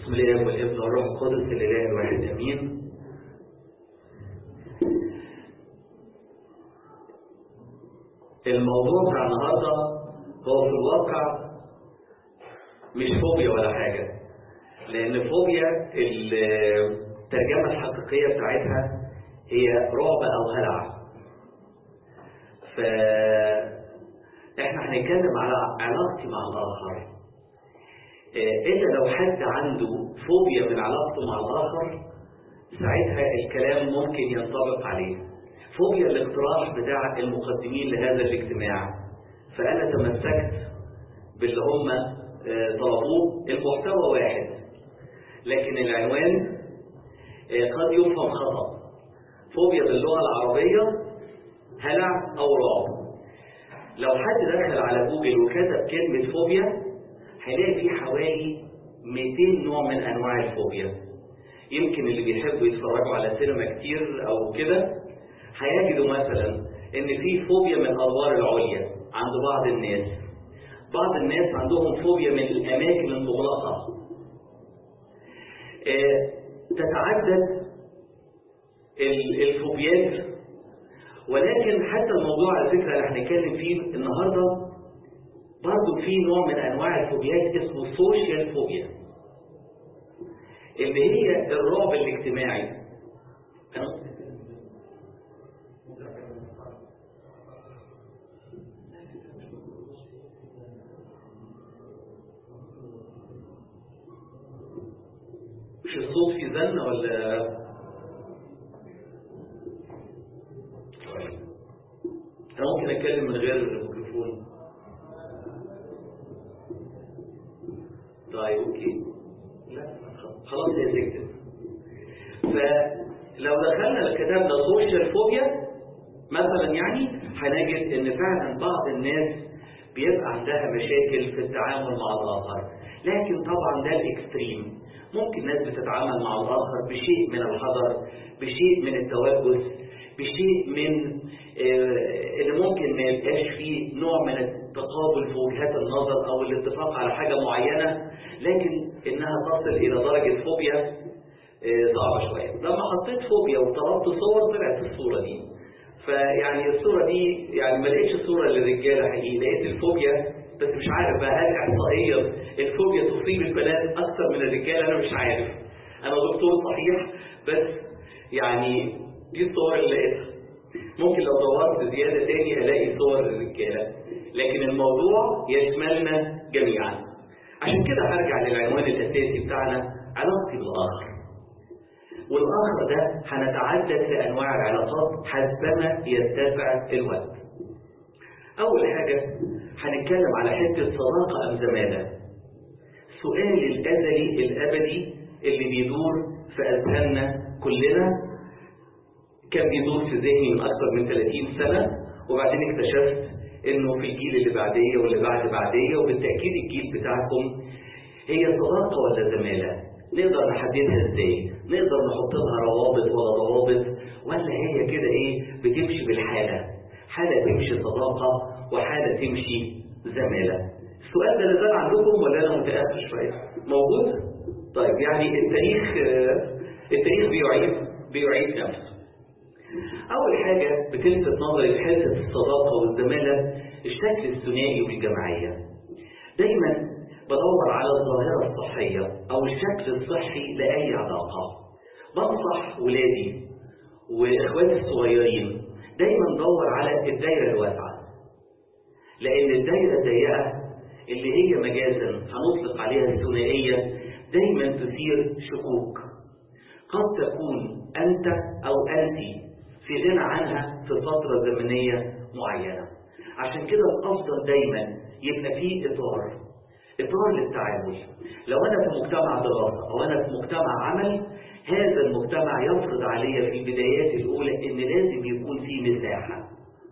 بسم الله والابن والروح القدس الاله الواحد امين الموضوع بتاع النهارده هو في الواقع مش فوبيا ولا حاجه لان فوبيا الترجمه الحقيقيه بتاعتها هي رعب او هلع ف احنا هنتكلم على علاقتي مع الاخر الا لو حد عنده فوبيا من علاقته مع الاخر ساعتها الكلام ممكن ينطبق عليه فوبيا الاقتراح بتاع المقدمين لهذا الاجتماع فانا تمسكت باللي هم طلبوه المحتوى واحد لكن العنوان قد يفهم خطا فوبيا باللغه العربيه هلع او رعب لو حد دخل على جوجل وكتب كلمه فوبيا هيلاقي في حوالي 200 نوع من انواع الفوبيا يمكن اللي بيحبوا يتفرجوا على سينما كتير او كده هيجدوا مثلا ان في فوبيا من الادوار العليا عند بعض الناس بعض الناس عندهم فوبيا من الاماكن المغلقه آه تتعدد الفوبيات ولكن حتى الموضوع على فكره اللي هنتكلم فيه النهارده برضه في نوع من انواع الفوبيات اسمه سوشيال فوبيا اللي هي الرعب الاجتماعي مش الصوت في زنة ولا انا ممكن اتكلم من غير الميكروفون طيب اوكي لا خلاص هي سكتت فلو دخلنا كتابنا سوشيال فوبيا مثلا يعني هنجد ان فعلا بعض الناس بيبقى عندها مشاكل في التعامل مع الاخر لكن طبعا ده الاكستريم ممكن ناس بتتعامل مع الاخر بشيء من الحذر بشيء من التوجس بشيء من اللي ممكن ما يبقاش فيه نوع من التقابل في وجهات النظر او الاتفاق على حاجه معينه لكن انها تصل الى درجه فوبيا صعبه شويه لما حطيت فوبيا وطلبت صور طلعت الصوره دي فيعني الصوره دي يعني ما لقيتش الصوره للرجاله حقيقي لقيت الفوبيا بس مش عارف بقى هل احصائيا الفوبيا تصيب البنات اكثر من الرجال انا مش عارف انا دكتور صحيح بس يعني دي الصور اللي لقيتها ممكن لو دورت زياده تاني الاقي صور للرجاله لكن الموضوع يشملنا جميعا عشان كده هرجع للعنوان الاساسي بتاعنا علاقتي بالاخر والاخر ده هنتعدد في انواع العلاقات حسبما يتسع الوقت اول حاجه هنتكلم على حته صداقه ام زماله السؤال الازلي الابدي اللي بيدور في اذهاننا كلنا كان بيدور في ذهني من اكثر من 30 سنه وبعدين اكتشفت انه في الجيل اللي بعديه واللي بعد بعديه وبالتاكيد الجيل بتاعكم هي صداقه ولا زماله نقدر نحددها ازاي نقدر نحط لها روابط ولا ضوابط ولا هي كده ايه بتمشي بالحاله حاله تمشي صداقه وحاله تمشي زماله السؤال ده لازال عندكم ولا انا متاخر شويه موجود طيب يعني التاريخ التاريخ بيعيد بيعيد نفسه أول حاجة بتلفت نظري في حتة الصداقة والزمالة الشكل الثنائي والجماعية. دايما بدور على الظاهرة الصحية أو الشكل الصحي لأي علاقة. بنصح ولادي وإخواتي الصغيرين دايما دور على الدايرة الواسعة. لأن الدايرة الضيقة اللي هي مجازا هنطلق عليها الثنائية دايما تثير شكوك. قد تكون أنت أو أنتِ في غنى عنها في فترة زمنية معينة عشان كده الأفضل دايما يبقى فيه إطار إطار للتعامل لو أنا في مجتمع دراسة أو أنا في مجتمع عمل هذا المجتمع يفرض علي في البدايات الأولى إن لازم يكون فيه مساحة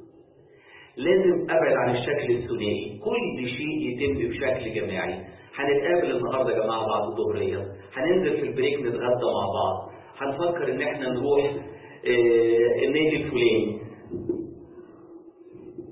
لازم أبعد عن الشكل الثنائي كل شيء يتم بشكل جماعي هنتقابل النهارده يا جماعه بعد الظهريه هننزل في البريك نتغدى مع بعض هنفكر ان احنا نروح آه النادي الفلاني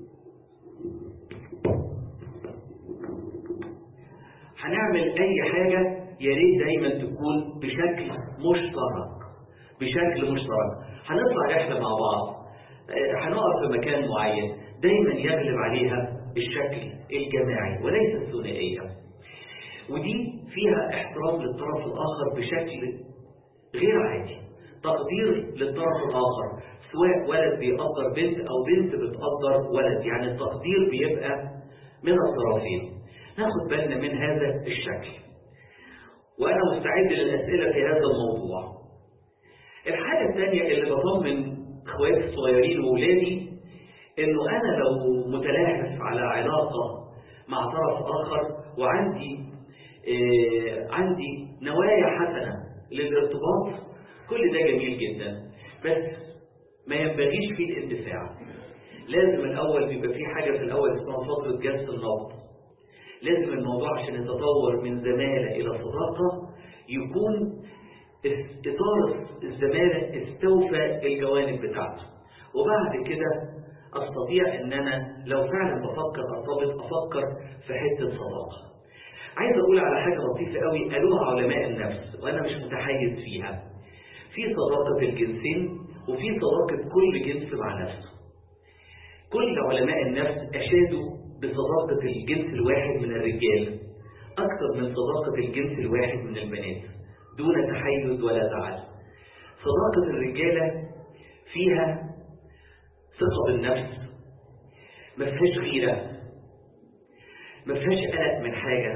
هنعمل اي حاجه حاجة يا ريت دايما تكون بشكل مشترك بشكل مشترك هنطلع رحلة مع بعض آه، هنقف في مكان معين دايما يغلب عليها الشكل الجماعي وليس الثنائية ودي فيها احترام للطرف الآخر بشكل غير عادي تقدير للطرف الآخر سواء ولد بيقدر بنت أو بنت بتقدر ولد يعني التقدير بيبقى من الطرفين ناخد بالنا من هذا الشكل وأنا مستعد للأسئلة في هذا الموضوع الحاجة الثانية اللي بطمن اخواتي الصغيرين وولادي انه انا لو متلهف على علاقة مع طرف اخر وعندي آه عندي نوايا حسنة للارتباط كل ده جميل جدا بس ما ينبغيش فيه الاندفاع لازم الاول بيبقى في حاجة في الاول اسمها فترة جلسة النبض لازم الموضوع عشان يتطور من زمالة الى صداقة يكون إطار الزمالة استوفى الجوانب بتاعته وبعد كده أستطيع أن أنا لو فعلا بفكر أرتبط أفكر في حتة صداقة عايز أقول على حاجة لطيفة قوي قالوها علماء النفس وأنا مش متحيز فيها في صداقة الجنسين وفي صداقة كل جنس مع نفسه كل علماء النفس أشادوا بصداقة الجنس الواحد من الرجال أكثر من صداقة الجنس الواحد من البنات دون تحيز ولا زعل صداقة الرجالة فيها ثقة بالنفس ما فيهاش غيرة ما فيهاش قلق من حاجة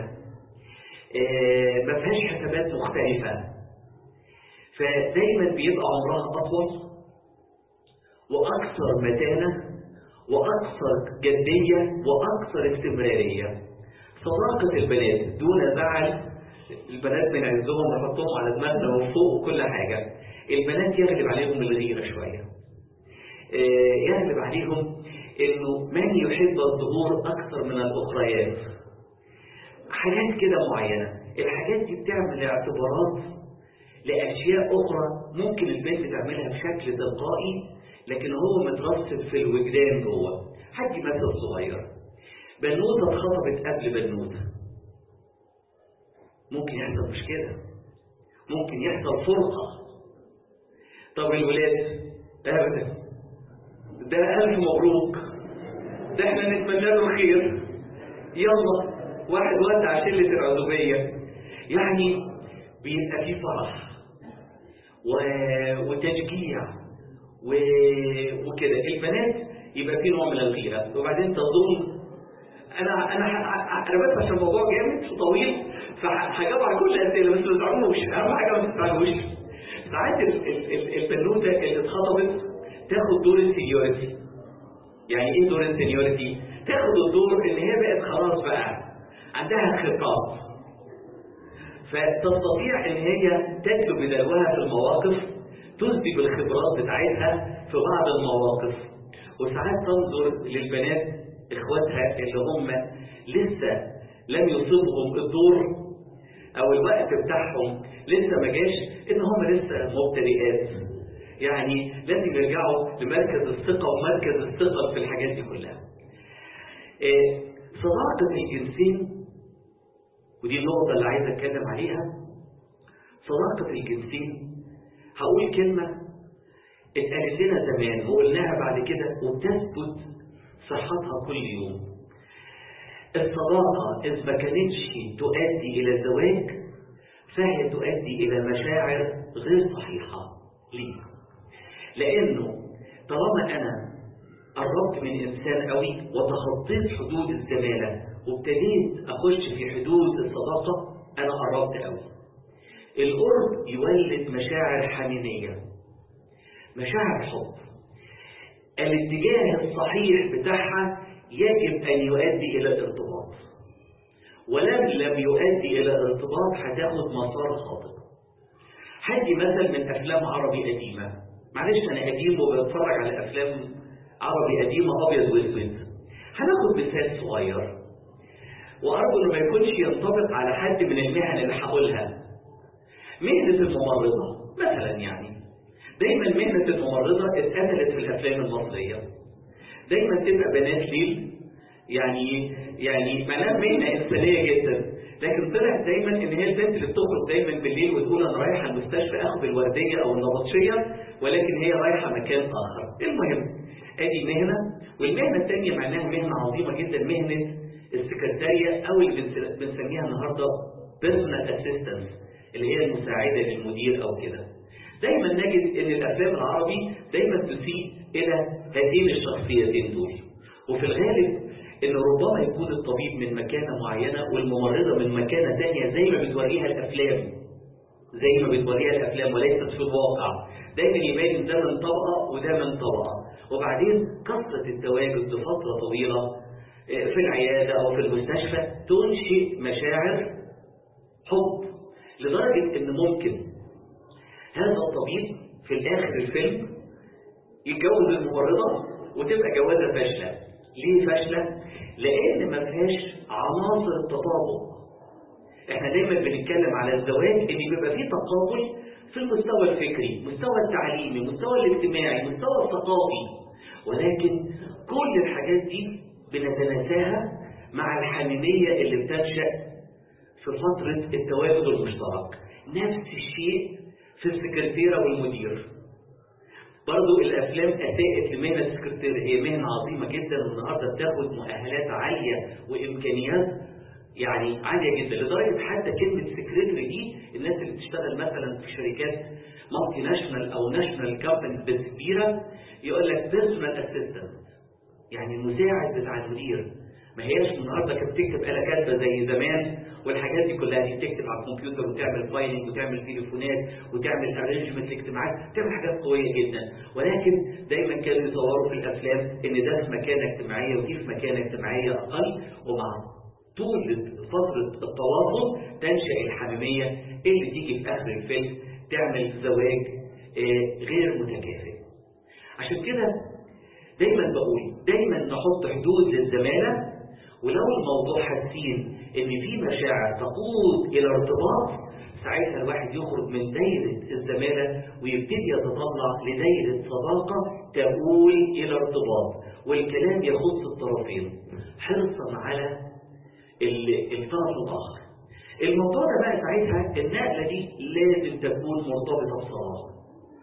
ما فيهاش حسابات مختلفة فدايما بيبقى عمرها أطول وأكثر متانة وأكثر جدية وأكثر استمرارية صداقة البنات دون زعل البنات بنعزهم ونحطهم على دماغنا وفوق وكل حاجة البنات يغلب عليهم الغيرة شوية يغلب عليهم انه من يحب الظهور اكثر من الاخريات حاجات كده معينة الحاجات دي بتعمل اعتبارات لاشياء اخرى ممكن البنت تعملها بشكل تلقائي لكن هو مترسب في الوجدان جوه هدي مثل صغير بنوته اتخطبت قبل بنوته ممكن يحصل مشكلة ممكن يحصل فرقة طب الولاد ابدا ده ألف مبروك ده احنا نتمنى له الخير يلا واحد ودع شلة العزوبية يعني بيبقى فيه فرح و... وتشجيع و... وكده البنات يبقى فيه نوع من الغيرة وبعدين تظن انا انا انا بس عشان الموضوع جامد وطويل فهجاوب على كل الاسئله بس ما تزعلوش اهم حاجه ما تزعلوش ساعات البنوته اللي اتخطبت تاخد دور السينيورتي يعني ايه دور السينيورتي تاخد الدور ان هي بقت خلاص بقى عندها خطاب فتستطيع ان هي تجلب بدلوها في المواقف تثبت بالخبرات بتاعتها في بعض المواقف وساعات تنظر للبنات اخواتها اللي هم لسه لم يصيبهم الدور او الوقت بتاعهم لسه ما جاش ان هم لسه مبتدئات يعني لازم يرجعوا لمركز الثقة ومركز الثقة في الحاجات دي كلها إيه صداقة الجنسين ودي النقطة اللي عايز اتكلم عليها صداقة الجنسين هقول كلمة اتقالت لنا زمان وقلناها بعد كده وبتثبت صحتها كل يوم الصداقة إذ ما كانتش تؤدي إلى زواج فهي تؤدي إلى مشاعر غير صحيحة ليه؟ لأنه طالما أنا قربت من إنسان قوي وتخطيت حدود الزمالة وابتديت أخش في حدود الصداقة أنا قربت قوي القرب يولد مشاعر حميمية مشاعر حب الاتجاه الصحيح بتاعها يجب أن يؤدي إلى الارتباط ولم لم يؤدي إلى الارتباط هتاخد مسار خاطئ هدي مثل من أفلام عربي قديمة معلش أنا قديم وبتفرج على أفلام عربي قديمة أبيض وأسود هناخد مثال صغير وأرجو إنه ما يكونش ينطبق على حد من المهن اللي هقولها مهنة الممرضة مثلا يعني دايما مهنة الممرضة اتقتلت في الأفلام المصرية دايما تبقى بنات ليل يعني يعني معناها مهنة إنسانية جدا لكن طلعت دايما ان هي البنت اللي بتخرج دايما بالليل وتقول انا رايحه المستشفى اخد الورديه او النبطشيه ولكن هي رايحه مكان اخر المهم ادي مهنه والمهنه الثانيه معناها مهنه عظيمه جدا مهنه السكرتاريه او اللي بنس- بنسميها النهارده بيرسونال اسيستنس اللي هي المساعده للمدير او كده دايما نجد ان الافلام العربي دايما تسيء الى هذين الشخصيتين دول وفي الغالب ان ربما يكون الطبيب من مكانه معينه والممرضه من مكانه ثانيه زي ما بتوريها الافلام زي ما بتوريها الافلام وليست في الواقع دايما يبان ده من طبقه وده من طبقه وبعدين كثره التواجد لفتره طويله آه، في العياده او في المستشفى تنشئ مشاعر حب لدرجه ان ممكن هذا الطبيب في الاخر الفيلم يتجوز الممرضه وتبقى جوازه فاشله ليه فاشله لان ما فيهاش عناصر التطابق احنا دايما بنتكلم على الزواج ان بيبقى فيه تقابل في المستوى الفكري مستوى التعليمي مستوى الاجتماعي مستوى الثقافي ولكن كل الحاجات دي بنتناساها مع الحميمية اللي بتنشأ في فترة التواجد المشترك نفس الشيء في السكرتيرة والمدير برضو الافلام اساءت لمهنه السكرتير هي مهنه عظيمه جدا والنهارده بتاخد مؤهلات عاليه وامكانيات يعني عاليه جدا لدرجه حتى كلمه سكرتري دي الناس اللي بتشتغل مثلا في شركات مالتي ناشونال او ناشونال كومبانيز كبيره يقول لك بيرسونال اسيستنت يعني المساعد بتاع المدير ما هياش النهارده كانت بتكتب آلة كاتبة زي زمان والحاجات دي كلها دي بتكتب على الكمبيوتر وتعمل فايلنج وتعمل تليفونات وتعمل ارينجمنت لاجتماعات تعمل حاجات قوية جدا ولكن دايما كانوا يصوروا في الافلام ان ده في مكانة اجتماعية ودي في مكانة اجتماعية اقل ومع طول فترة التواصل تنشأ الحميمية اللي تيجي في اخر الفيلم تعمل زواج آه، غير متكافئ عشان كده دايما بقول دايما نحط حدود للزمالة ولو الموضوع حاسين ان في مشاعر تقود الى ارتباط ساعتها الواحد يخرج من دايرة الزمالة ويبتدي يتطلع لدايرة صداقة تؤول الى ارتباط والكلام يخص الطرفين حرصا على ال- الطرف الاخر الموضوع ده بقى ساعتها النقلة دي لازم تكون مرتبطة بصلاح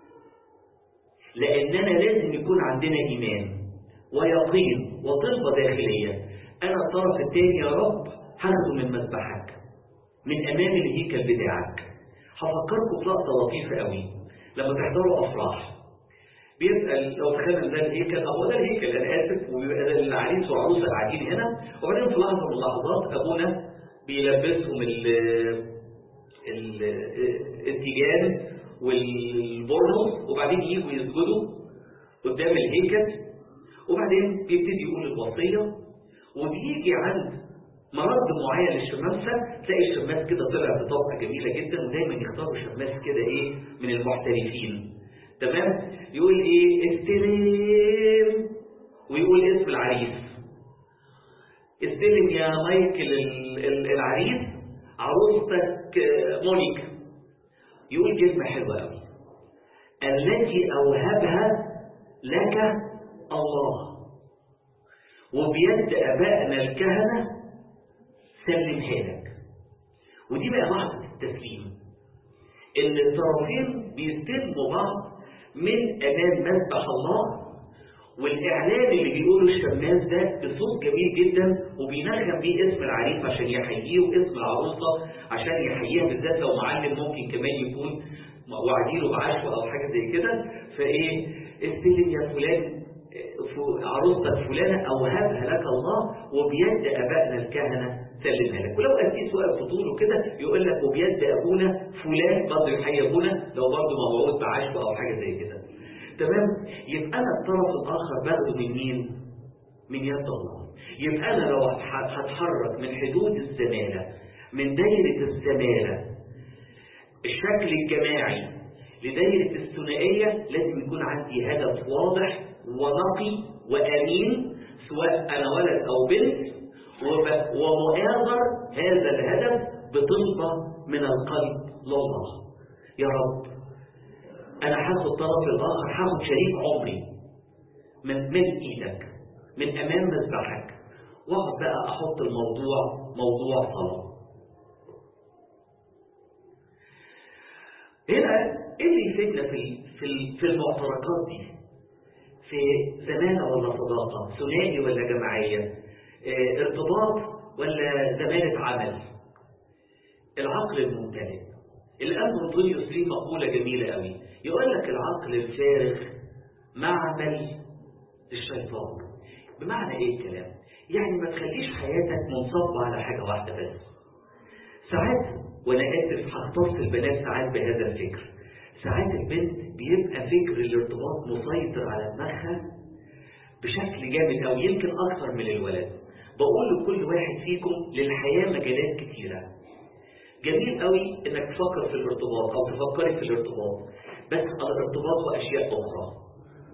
لأننا لازم يكون عندنا إيمان ويقين وطلبة داخلية أنا الطرف الثاني يا رب هاخده من مذبحك من أمام الهيكل بتاعك هفكركم في لقطة لطيفة قوي لما تحضروا أفراح بيسأل لو تخيل ده الهيكل أو ده الهيكل أنا آسف ويبقى ده العريس وعروسة قاعدين هنا وبعدين في لحظة من اللحظات أبونا بيلبسهم ال ال التيجان والبرنس وبعدين يجوا يسجدوا قدام الهيكل وبعدين بيبتدي يقول الوصية وبيجي عند مرض معين للشماسة تلاقي الشماس كده طلع بطاقة جميلة جدا ودايما يختاروا شماس كده ايه من المحترفين تمام يقول ايه استلم ويقول اسم العريس استلم يا مايكل ال- ال- العريس عروستك آه، مونيكا يقول كلمة حلوة قوي التي أوهبها لك الله وبيد أبائنا الكهنة سلمها لك ودي بقى لحظة التسليم إن الطرفين بيستلموا بعض من أمام مذبح الله والإعلان اللي بيقوله الشماس ده بصوت جميل جدا وبينغم بيه اسم العريس عشان يحييه واسم العروسة عشان يحييها بالذات لو معلم ممكن كمان يكون واعدينه بعشوة أو حاجة زي كده فإيه استلم يا فلان ف- عروستك فلانة أوهبها لك الله وبيد أبائنا الكهنة سلمها لك ولو قسيس واقف في طوله كده يقول لك وبيد أبونا فلان برضه يحيي أبونا لو برضه موعود بعشوة أو حاجة زي كده تمام يبقى انا الطرف الاخر باخده من مين من يد الله يبقى انا لو ح- هتحرك من حدود الزماله من دايره الزماله الشكل الجماعي لدايره الثنائيه لازم يكون عندي هدف واضح ونقي وامين سواء انا ولد او بنت وب- ومؤازر هذا الهدف بطلبه من القلب لله يا رب انا هاخد طرف الاخر هاخد شريك عمري من من ايدك من امام مذبحك واقعد بقى احط الموضوع موضوع صلاه هنا ايه اللي يفيدنا في في في المعتركات دي في زمانة ولا صداقة ثنائي ولا جماعية اه ارتباط ولا زمانة عمل العقل الممتلئ الآن أنطونيوس ليه مقولة جميلة قوي يقول لك العقل الفارغ معمل الشيطان بمعنى ايه الكلام يعني ما تخليش حياتك منصبة على حاجة واحدة بس ساعات وانا اسف هختص البنات ساعات بهذا الفكر ساعات البنت بيبقى فكر الارتباط مسيطر على دماغها بشكل جامد او يمكن اكثر من الولد بقول لكل واحد فيكم للحياة مجالات كتيرة جميل قوي انك تفكر في الارتباط او تفكري في الارتباط بس الارتباط واشياء اخرى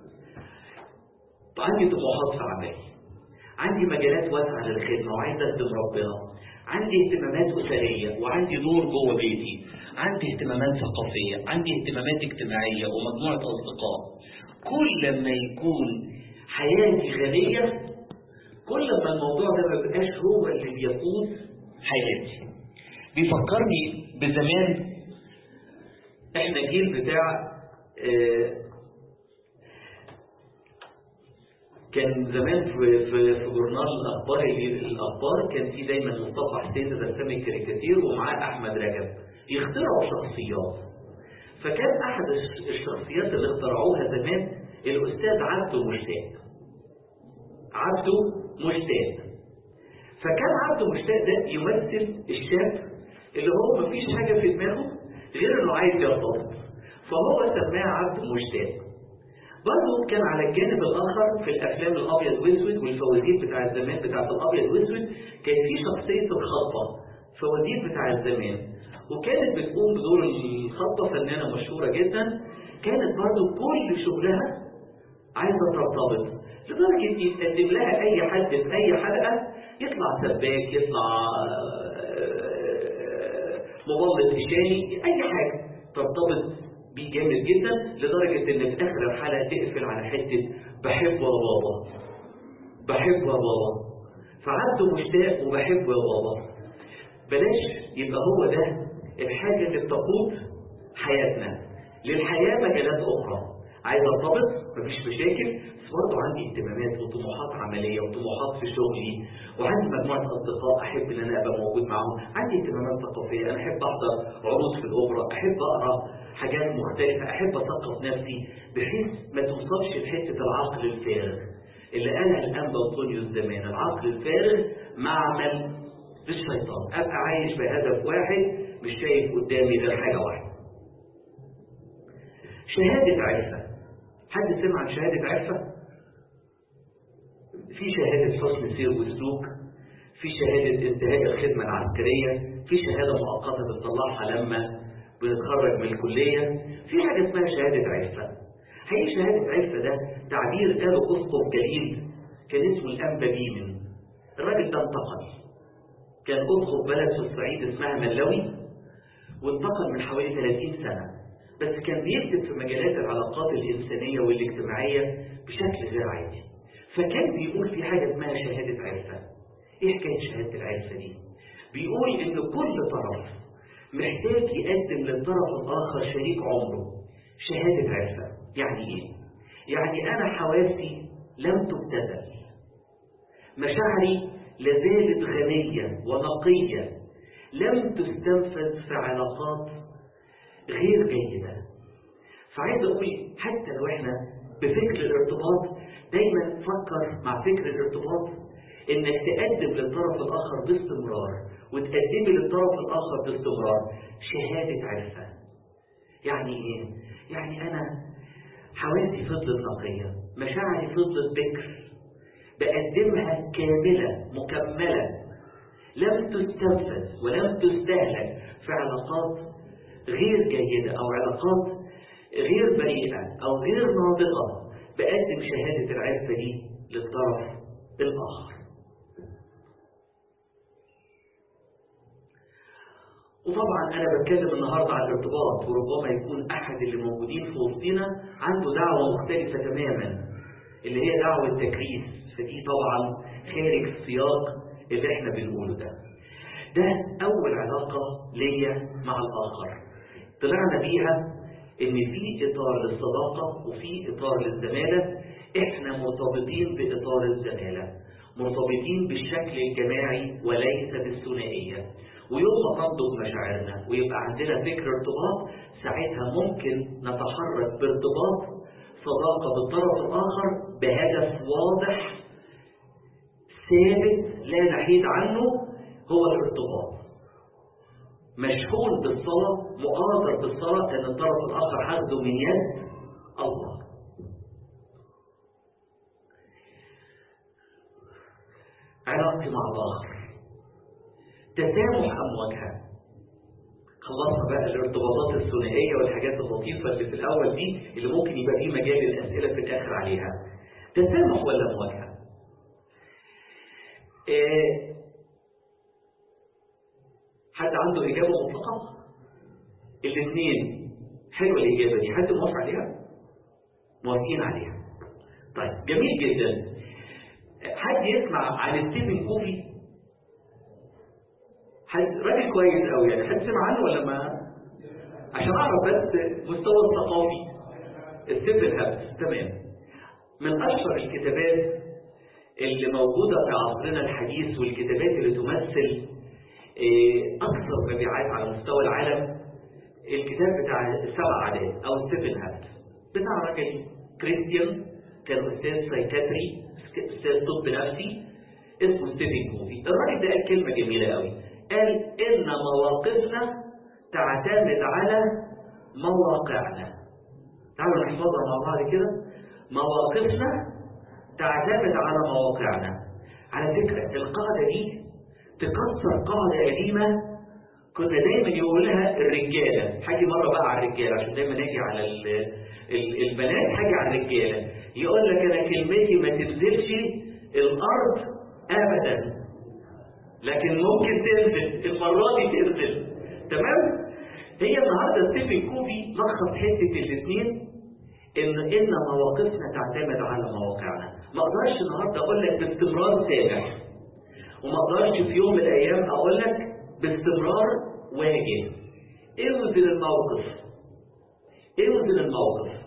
عندي طموحات في عملي عندي مجالات واسعة للخدمة وعايز أخدم ربنا عندي اهتمامات أسرية وعندي دور جوه بيتي عندي اهتمامات ثقافية عندي اهتمامات اجتماعية ومجموعة أصدقاء كل ما يكون حياتي غنية كل ما الموضوع ده ما بيبقاش هو اللي بيقود حياتي بيفكرني بزمان احنا جيل بتاع اه كان زمان في في في جورنال الاخبار الاخبار كان في دايما مصطفى حسين رسام الكاريكاتير ومعاه احمد رجب يخترعوا شخصيات فكان احد الشخصيات اللي اخترعوها زمان الاستاذ عبده مشتاق عبده مشتاق فكان عبده مشتاق ده يمثل الشاب اللي هو مفيش حاجه في دماغه غير انه عايز يرتبط فهو سماه عبده مشتاق برضه كان على الجانب الآخر في الأفلام الأبيض وأسود والفوازير بتاع الزمان بتاعت الأبيض وأسود كان في شخصية الخطة فوازير بتاع الزمان وكانت بتقوم بدور الخطة فنانة مشهورة جدا كانت برضه كل شغلها عايزة ترتبط لدرجة يتقدم لها أي حد في أي حلقة يطلع سباك يطلع مبلط إشاري أي حاجة ترتبط بيه جامد جدا لدرجة ان في اخر الحلقة تقفل على حتة بحبه يا بابا بحبه يا بابا فعبده مشتاق وبحبه يا بابا بلاش يبقى هو ده الحاجة اللي بتقود حياتنا للحياة مجالات اخرى عايز ارتبط مفيش مشاكل بس برضه عندي اهتمامات وطموحات عملية وطموحات في شغلي وعندي مجموعة أصدقاء أحب إن أنا أبقى موجود معاهم عندي اهتمامات ثقافية أنا أحب أحضر عروض في الأوبرا أحب أقرأ حاجات مختلفة أحب أثقف نفسي بحيث ما توصلش لحتة العقل الفارغ اللي قالها الأنبا أنطونيوس زمان العقل الفارغ معمل للشيطان أبقى عايش بهدف واحد مش شايف قدامي غير حاجة واحدة شهادة عفة حد سمع عن شهادة عفة؟ في شهادة حسن سير وسلوك في شهادة انتهاء الخدمة العسكرية في شهادة مؤقتة بتطلعها لما بنتخرج من الكلية في حاجة اسمها شهادة عفة هي شهادة عفة ده تعبير قاله أسقف جليل كان اسمه الأنبا بيمن الراجل ده انتقل كان أسقف بلد في الصعيد اسمها ملوي وانتقل من حوالي 30 سنة بس كان بيكتب في مجالات العلاقات الإنسانية والاجتماعية بشكل غير عادي فكان بيقول في حاجة اسمها شهادة عرفة ايه حكاية شهادة العرفة دي بيقول ان كل طرف محتاج يقدم للطرف الآخر شريك عمره شهادة عرفة يعني ايه يعني انا حواسي لم تبتذل مشاعري لازالت غنية ونقية لم تستنفذ في علاقات غير جيدة فعايز أقول حتى لو احنا بفكر الارتباط دايما فكر مع فكر الارتباط انك تقدم للطرف الاخر باستمرار وتقدمي للطرف الاخر باستمرار شهادة عرفة يعني ايه؟ يعني انا حواسي فضلت نقية مشاعري فضلت بكر بقدمها كاملة مكملة لم تستنفذ ولم تستهلك في علاقات غير جيدة أو علاقات غير بريئة أو غير ناضقة بقدم شهادة العفة دي للطرف الآخر وطبعا أنا بتكلم النهاردة عن الارتباط وربما يكون أحد اللي موجودين في وسطنا عنده دعوة مختلفة تماما اللي هي دعوة تكريس فدي طبعا خارج السياق اللي احنا بنقوله ده ده أول علاقة ليا مع الآخر طلعنا بيها ان في اطار للصداقة وفي اطار للزمالة احنا مرتبطين باطار الزمالة مرتبطين بالشكل الجماعي وليس بالثنائية ويوم ما تنضج مشاعرنا ويبقى عندنا فكر ارتباط ساعتها ممكن نتحرك بارتباط صداقة بالطرف الآخر بهدف واضح ثابت لا نحيد عنه هو الارتباط مشغول بالصلاة مؤازر بالصلاة لأن الطرف الآخر حفظه من يد الله علاقتي مع الآخر تسامح أم مواجهة خلصنا بقى الارتباطات الثنائية والحاجات اللطيفة اللي في الأول دي اللي ممكن يبقى فيه مجال للأسئلة في الآخر عليها تسامح ولا مواجهة إيه حد عنده إجابة مطلقة الاثنين حلوة الإجابة دي حد موافق عليها موافقين عليها طيب جميل جدا حد يسمع عن ستيفن كوفي حد راجل كويس قوي يعني حد سمع عنه ولا ما عشان اعرف بس مستوى الثقافي ستيفن هابس تمام من اشهر الكتابات اللي موجوده في عصرنا الحديث والكتابات اللي تمثل اكثر مبيعات على مستوى العالم الكتاب بتاع السبع عادات او ستيفن هابس بتاع راجل كريستيان كان استاذ سايكاتري استاذ طب نفسي اسمه ستيفن كوفي الراجل ده قال كلمه جميله قوي قال إن مواقفنا تعتمد على مواقعنا تعالوا نحفظها مع بعض كده مواقفنا تعتمد على مواقعنا على فكرة القاعدة دي تكسر قاعدة قديمة كنا دايما يقولها الرجالة حاجي مرة بقى على الرجالة عشان دايما ناجي على ال ال البنات حاجي على الرجالة يقول لك أنا كلمتي ما تنزلش الأرض أبدا لكن ممكن تنزل المرة دي تنزل تمام هي النهاردة ستيفن كوفي لخص حتة الاثنين ان ان مواقفنا تعتمد على مواقعنا ما اقدرش النهارده اقول لك باستمرار سامح وما اقدرش في يوم من الايام اقول لك باستمرار واجب اوزن الموقف اوزن الموقف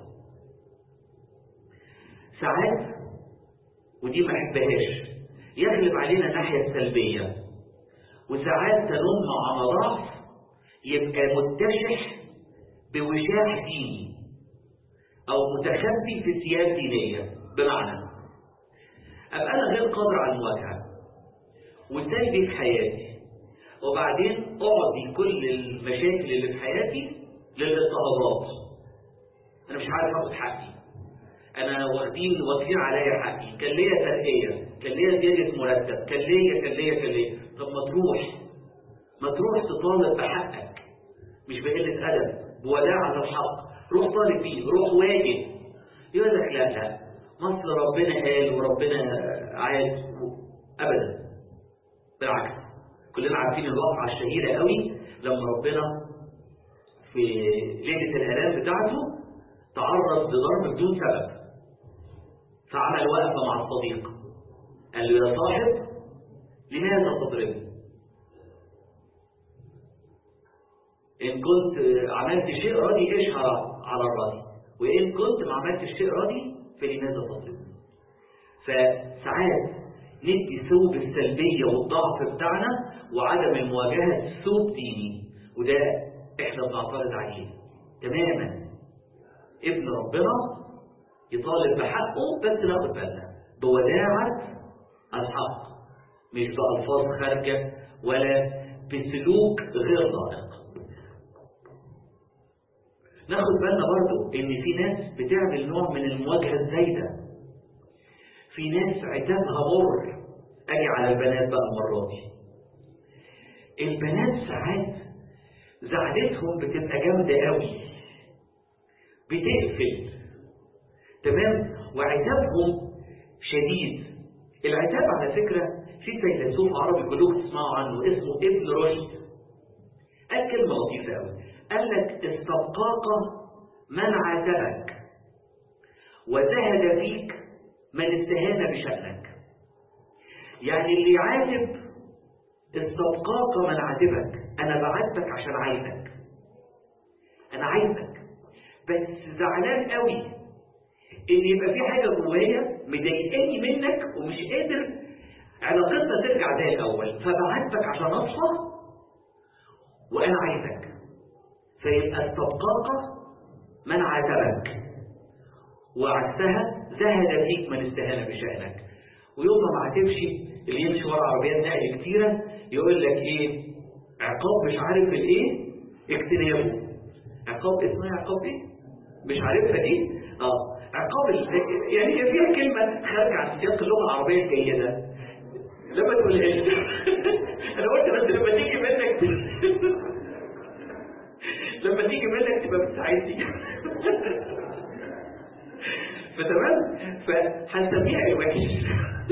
ساعات ودي ما احبهاش يغلب علينا الناحيه السلبيه وساعات تنم على ضعف يبقى متشح بوشاح ديني او متخبي في ثياب دينيه بمعنى ابقى انا غير قادر على المواجهه وسلبي في حياتي وبعدين اعطي كل المشاكل اللي في حياتي للاضطهادات انا مش عارف اخد حقي انا واخدين واخدين عليا حقي كان ليا ترقيه كان ليا زياده مرتب كان ليا كان ليا كان ليا طب ما تروح ما تروح تطالب بحقك مش بقله ادب بوداعه الحق روح طالب فيه روح واجب يقول لك لا لا مصر ربنا قال وربنا عاد ابدا بالعكس كلنا عارفين الواقعه الشهيره قوي لما ربنا في ليله الالام بتاعته تعرض لضرب بدون سبب فعمل وقفه مع الصديق قال له يا صاحب لماذا تضربني إن كنت عملت شيء راضي اشهر على الراضي وإن كنت ما عملتش شيء راضي فلماذا تضربني فساعات ندي ثوب السلبية والضعف بتاعنا وعدم المواجهة ثوب ديني وده احنا بنعترض عليه تماما ابن ربنا يطالب بحقه بس ناخد بالنا بوداعة الحق مش بألفاظ خارجة ولا بسلوك غير لائق ناخد بالنا برضو ان في ناس بتعمل نوع من المواجهة الزايدة في ناس عتابها مر اجي على البنات بقى المرة دي البنات ساعات زعلتهم بتبقى جامدة قوي بتقفل تمام وعتابهم شديد العتاب على فكرة في فيلسوف عربي كلكم تسمعوا عنه اسمه ابن رشد قال كلمة لطيفة قوي قال لك استبقاك من عاتبك وزهد فيك من استهان بشأنك يعني اللي يعاتب استبقاك من عاتبك انا بعاتبك عشان عايزك عايزك بس زعلان قوي ان يبقى في حاجه جوايا مضايقاني منك ومش قادر علاقتنا ترجع زي الاول فبعتك عشان اصفى وانا عايزك فيبقى استبقاك من عاتبك وعكسها زهد فيك من استهان بشأنك ويوم ما معتبش اللي يمشي ورا عربيات نقل كتيرة يقول لك ايه عقاب مش عارف الايه اجتنابه عقاب اسمها عقاب ايه مش عارفها دي اه عقاب ال... يعني هي فيها كلمة خارجة عن سياق اللغة العربية الجيدة لما تقولها لي انا قلت بس لما تيجي منك لما تيجي منك تبقى بتساعدني فتمام فهنسميها الوحش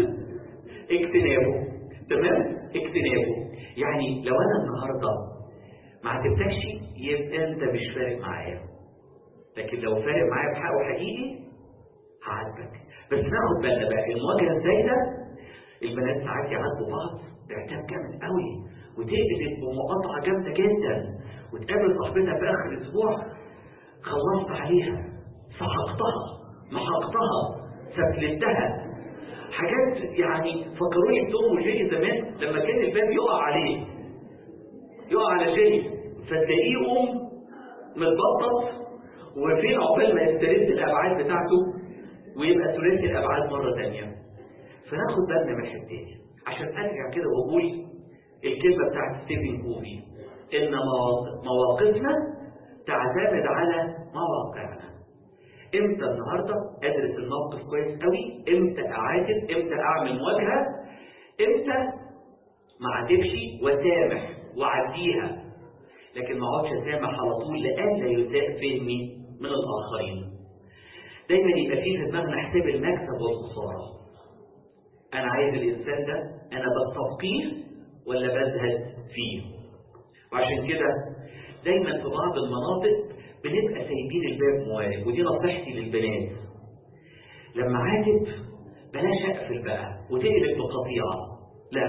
اجتنابه تمام اجتنابه يعني لو انا النهارده ما عاتبتكش يبقى انت مش فارق معايا لكن لو فارق معايا بحقه حقيقي هعاتبك بس ناخد بالنا بقى المواجهه الزايده البنات ساعات يعاتبوا بعض بعتاب جامد قوي وتقلب بمقاطعه جامده جدا وتقابل صاحبتها في اخر الاسبوع خلصت عليها سحقتها محقتها سفلتها حاجات يعني فكروني بتوم وجيري زمان لما كان الباب يقع عليه يقع على جيري فتلاقيه يقوم متبطط وفين عقبال ما يسترد الابعاد بتاعته ويبقى ثلاثي الابعاد مره ثانيه فناخد بالنا من الحته دي عشان ارجع كده واقول الكلمه بتاعت ستيفن كوفي ان مواقفنا تعتمد على مواقعنا امتى النهارده ادرس الموقف كويس قوي امتى اعاتب امتى اعمل مواجهه امتى ما اعاتبش واسامح واعديها لكن ما اقعدش اسامح على طول لئلا يساء فهمي من الاخرين دايما يبقى فيه في دماغنا حساب المكسب والخساره انا عايز الانسان ده انا بستبقيه ولا بزهد فيه وعشان كده دايما في بعض المناطق بنبقى سايبين الباب موارب ودي نصيحتي للبنات لما عاتب بلاش اقفل بقى وتقلب بقطيعه لا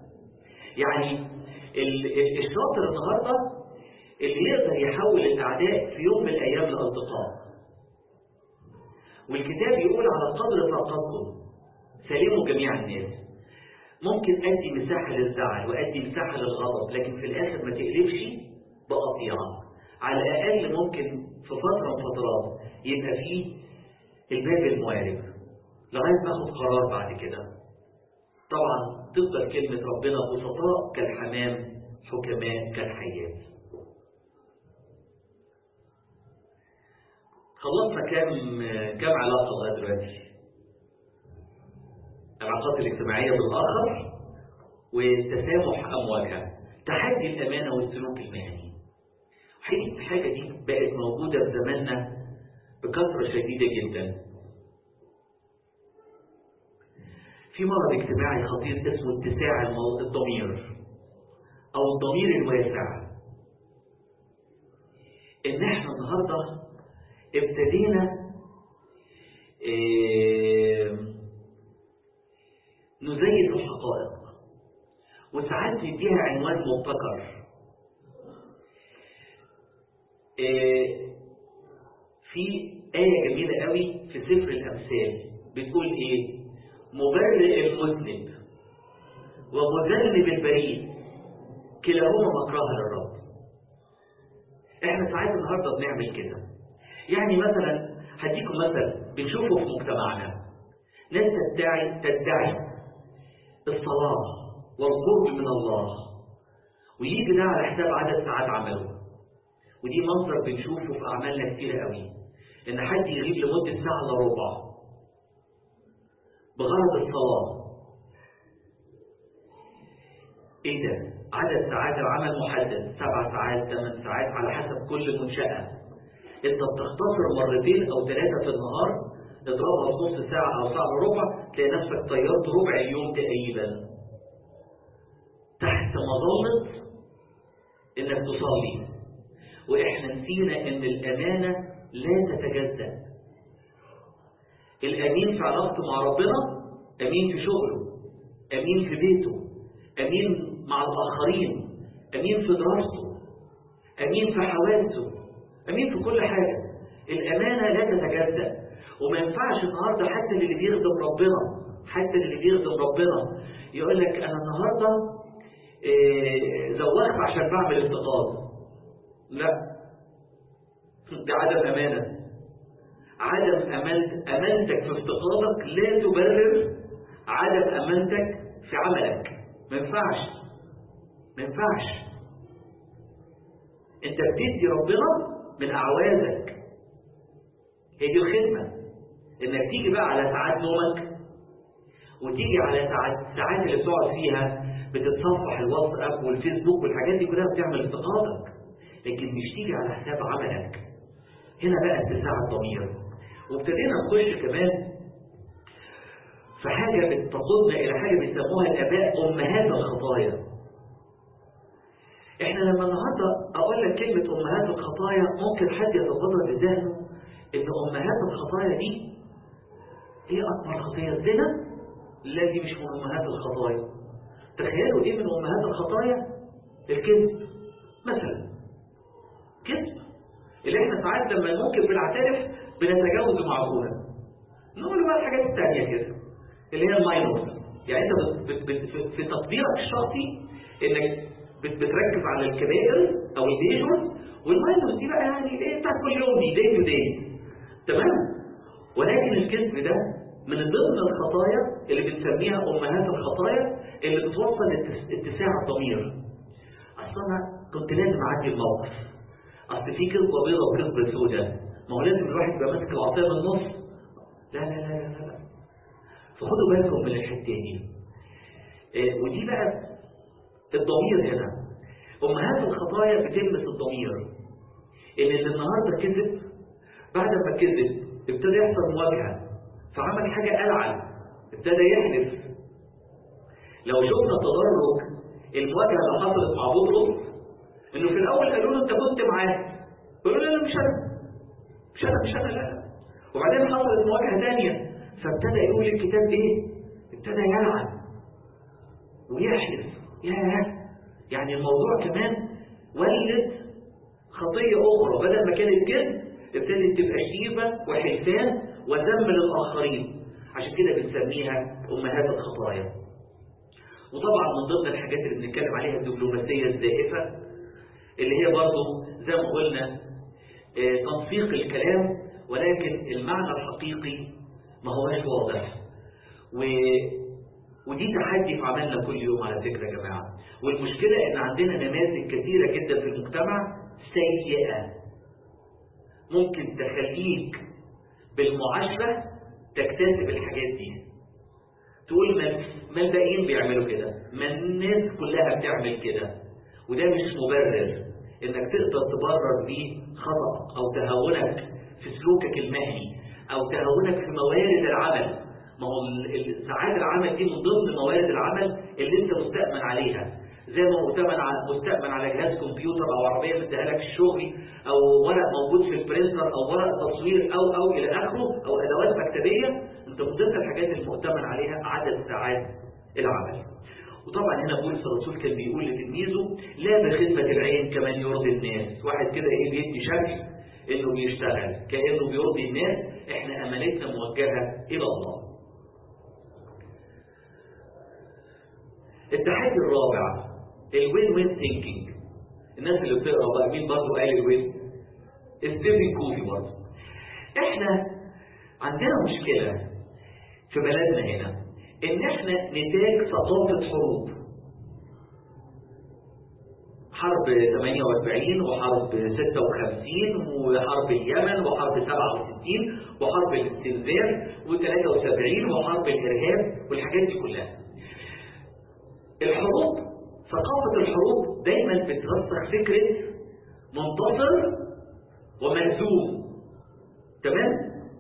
يعني الشاطر النهارده اللي يقدر يحول الاعداء في يوم من الايام لاصدقاء والكتاب يقول على قدر طاقتكم سلموا جميع الناس ممكن ادي مساحه للزعل وادي مساحه للغضب لكن في الاخر ما تقلبش بقطيعه على الأقل ممكن في فترة من فترات يبقى فيه الباب الموارب لغاية ما أخد قرار بعد كده طبعا تفضل كلمة ربنا بسطاء كالحمام حكماء كالحيات خلصنا كام كام علاقة لغاية دلوقتي العلاقات الاجتماعية بالآخر والتسامح أمواجها تحدي الأمانة والسلوك المهني حقيقة الحاجة دي بقت موجودة في زماننا بكثرة شديدة جدا في مرض اجتماعي خطير اسمه اتساع الضمير أو الضمير الواسع إن إحنا النهاردة ابتدينا إيه نزيف الحقائق وساعات نديها عنوان مبتكر إيه في آية جميلة قوي في سفر الأمثال بتقول إيه؟ مبرئ المذنب ومذنب البريء كلاهما مكرها للرب. إحنا ساعات النهارده بنعمل كده. يعني مثلا هديكم مثل بنشوفه في مجتمعنا. ناس تدعي تدعي الصلاة والقرب من الله ويجي ده على حساب عدد ساعات عمله. ودي منظر بنشوفه في أعمالنا كتير قوي إن حد يغيب لمدة ساعة إلا ربع بغرض الصلاة إيه ده؟ عدد ساعات العمل محدد سبع ساعات ثمان ساعات على حسب كل منشأة أنت بتختصر مرتين أو ثلاثة في النهار اضربها في نص ساعة أو ساعة إلا ربع تلاقي نفسك طيرت ربع اليوم تقريبا تحت مظلة إنك تصلي وإحنا نسينا إن الأمانة لا تتجزأ الأمين في علاقته مع ربنا أمين في شغله أمين في بيته أمين مع الآخرين أمين في دراسته أمين في حوادثه امين في كل حاجه الامانه لا تتجزا وما ينفعش النهارده حتى اللي بيخدم ربنا حتى اللي بيخدم ربنا يقول لك انا النهارده إيه زوقت عشان بعمل استقاط لا ده عدم امانه عدم أمانت امانتك في استقاطك لا تبرر عدم امانتك في عملك ما ينفعش ما ينفعش انت بتدي ربنا من اعوازك هي دي الخدمه انك تيجي بقى على ساعات نومك وتيجي على ساعات الساعات اللي بتقعد فيها بتتصفح الواتساب والفيسبوك والحاجات دي كلها بتعمل استقاطك لكن مش تيجي على حساب عملك هنا بقى اتساع الضمير وابتدينا نخش كمان في حاجة بتقودنا إلى حاجة بيسموها الآباء أمهات الخطايا احنا لما النهارده اقول لك كلمه امهات الخطايا ممكن حد يتبادر بذهنه ان امهات الخطايا دي ايه اكبر خطيه الزنا لا دي مش من امهات الخطايا تخيلوا ايه من امهات الخطايا الكذب مثلا كذب اللي احنا ساعات لما ممكن بنعترف بنتجاوز معقولا نقول بقى الحاجات التانية كده اللي هي الماينورز يعني انت بت بت بت في تقديرك الشخصي انك بتركز على الكبائر او الميجورز والماينورز دي بقى يعني ايه بتاعت كل يوم دي داي تو داي تمام ولكن الكذب ده من ضمن الخطايا اللي بنسميها امهات الخطايا اللي بتوصل اتساع الضمير اصل انا كنت لازم اعدي الموقف اصل في كذبه بيضاء وكذبه سوداء ما هو لازم الواحد يبقى ماسك العصايه من النص لا لا لا لا لا فخدوا بالكم من الحته دي إيه ودي بقى الضمير هنا امهات الخطايا بتلمس الضمير ان اللي النهارده كذب بعد ما كذب ابتدى يحصل مواجهه فعمل حاجه العن ابتدى يحلف لو شفنا تدرج المواجهه اللي حصلت مع بطرس انه في الاول قالوا له انت كنت معاه قالوا له لا مش انا مش انا مش انا لا وبعدين حصلت مواجهه ثانيه فابتدى يقول الكتاب ايه ابتدى يلعن ويحلف ياه يعني الموضوع كمان ولد خطيه اخرى بدل ما كانت كذب ابتدت تبقى شيبه وحلفان وذم للاخرين عشان كده بنسميها امهات الخطايا وطبعا من ضمن الحاجات اللي بنتكلم عليها الدبلوماسيه الزائفه اللي هي برضه زي ما قلنا اه تنسيق الكلام ولكن المعنى الحقيقي ما هوش واضح و... ودي تحدي في عملنا كل يوم على فكرة يا جماعة والمشكلة ان عندنا نماذج كثيرة جدا في المجتمع سيئة ممكن تخليك بالمعاشرة تكتسب الحاجات دي تقول ما, ما الباقيين بيعملوا كده ما الناس كلها بتعمل كده وده مش مبرر انك تقدر تبرر بيه خطأ او تهاونك في سلوكك المهني او تهاونك في موارد العمل ما هو ساعات العمل دي من ضمن موارد العمل اللي انت مستأمن عليها زي ما مؤتمن على مستأمن على جهاز كمبيوتر او عربيه مديها لك الشغل او ورق موجود في البرينتر او ورق تصوير او او الى اخره او ادوات مكتبيه انت من ضمن الحاجات المؤتمن عليها عدد ساعات العمل وطبعا هنا بولس الرسول كان بيقول لتلميذه لا بخدمة العين كمان يرضي الناس واحد كده ايه بيدي شكل انه بيشتغل كانه بيرضي الناس احنا امانتنا موجهه الى الله التحدي الرابع الوين وين ثينكينج الناس اللي بتقرا بقى مين برضه قال الوين ستيفن كوفي برضه احنا عندنا مشكله في بلدنا هنا ان احنا نتاج ثقافه حروب حرب 48 وحرب 56 وحرب اليمن وحرب 67 وحرب الاستنزاف و73 وحرب الارهاب والحاجات دي كلها الحروب ثقافة الحروب دايما بترسخ فكرة منتصر ومهزوم تمام؟